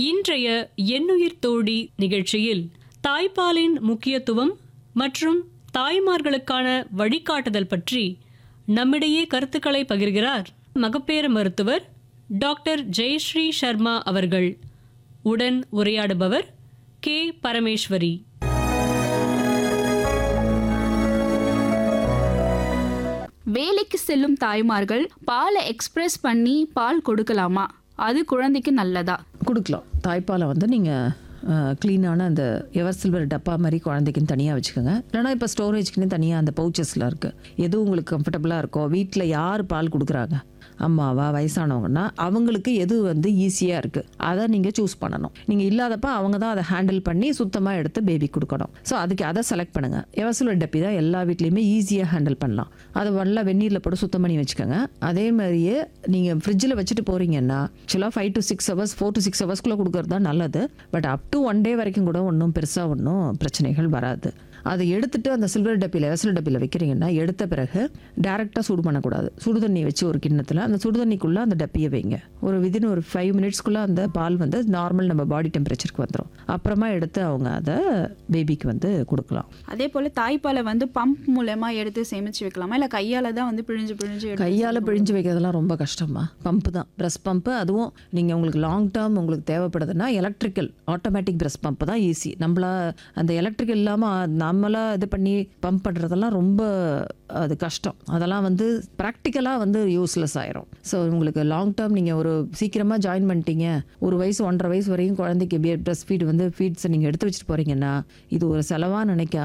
இன்றைய எண்ணுயிர் தோழி நிகழ்ச்சியில் தாய்ப்பாலின் முக்கியத்துவம் மற்றும் தாய்மார்களுக்கான வழிகாட்டுதல் பற்றி நம்மிடையே கருத்துக்களை பகிர்கிறார் மகப்பேறு மருத்துவர் டாக்டர் ஜெயஸ்ரீ சர்மா அவர்கள் உடன் உரையாடுபவர் கே பரமேஸ்வரி வேலைக்கு செல்லும் தாய்மார்கள் பாலை எக்ஸ்பிரஸ் பண்ணி பால் கொடுக்கலாமா அது குழந்தைக்கு நல்லதா கொடுக்கலாம் தாய்ப்பாலை வந்து நீங்கள் க்ளீனான அந்த எவர் சில்வர் டப்பா மாதிரி குழந்தைக்குன்னு தனியாக வச்சுக்கோங்க இல்லைனா இப்போ ஸ்டோரேஜ்க்குன்னு தனியாக அந்த பவுச்சஸில் இருக்குது எது உங்களுக்கு கம்ஃபர்டபுளாக இருக்கோ வீட்டில் யார் பால் கொடுக்குறாங்க அம்மாவா வயசானவங்கன்னா அவங்களுக்கு எது வந்து ஈஸியாக இருக்குது அதை நீங்கள் சூஸ் பண்ணணும் நீங்கள் இல்லாதப்ப அவங்க தான் அதை ஹேண்டில் பண்ணி சுத்தமாக எடுத்து பேபி கொடுக்கணும் ஸோ அதுக்கு அதை செலக்ட் பண்ணுங்கள் எவசில் டப்பி தான் எல்லா வீட்லேயுமே ஈஸியாக ஹேண்டில் பண்ணலாம் அதை நல்லா வெந்நீரில் போட்டு சுத்தம் பண்ணி வச்சுக்கோங்க அதே மாதிரியே நீங்கள் ஃப்ரிட்ஜில் வச்சுட்டு போகிறீங்கன்னா ஆக்சுவலாக five to six hours four to six ஹவர்ஸ்க்குள்ளே கொடுக்கறது தான் நல்லது but up to one day வரைக்கும் கூட ஒன்றும் பெருசாக ஒன்றும் பிரச்சனைகள் வராது அதை எடுத்துட்டு அந்த சில்வர் டப்பியில் வெசல் டப்பியில் வைக்கிறீங்கன்னா எடுத்த பிறகு டேரெக்டாக சூடு பண்ணக்கூடாது சுடு தண்ணி வச்சு ஒரு கிண்ணத்தில் அந்த சுடு தண்ணிக்குள்ளே அந்த டப்பியை வைங்க ஒரு விதின் ஒரு ஃபைவ் மினிட்ஸ்க்குள்ளே அந்த பால் வந்து நார்மல் நம்ம பாடி டெம்பரேச்சருக்கு வந்துடும் அப்புறமா எடுத்து அவங்க அதை பேபிக்கு வந்து கொடுக்கலாம் அதே போல தாய்ப்பாலை வந்து பம்ப் மூலமா எடுத்து சேமிச்சு வைக்கலாமா இல்ல கையால தான் வந்து பிழிஞ்சு பிழிஞ்சு எடுத்து கையால் பிழிஞ்சு வைக்கிறதெல்லாம் ரொம்ப கஷ்டமா பம்பு தான் ப்ரெஸ் பம்பு அதுவும் நீங்கள் உங்களுக்கு லாங் டேர்ம் உங்களுக்கு தேவைப்படுதுன்னா எலக்ட்ரிக்கல் ஆட்டோமேட்டிக் ப்ரெஸ் பம்பு தான் ஈஸி நம்மளா அந்த எலக்ட்ரிக்கல் இல்லாமல் நம்மளா இது பண்ணி பம்ப் பண்ணுறதெல்லாம் ரொம்ப அது கஷ்டம் அதெல்லாம் வந்து ப்ராக்டிக்கலாக வந்து யூஸ்லெஸ் ஆயிரும் ஸோ உங்களுக்கு லாங் டேர்ம் நீங்கள் ஒரு சீக்கிரமாக ஜாயின் பண்ணிட்டீங்க ஒரு வயசு ஒன்றரை வயசு வரையும் குழந்தைக்கு பிரஸ்ட் ஃபீட் வந்து ஃபீட்ஸை நீங்கள் எடுத்து வச்சுட்டு போகிறீங்கன்னா இது ஒரு செலவாக நினைக்காம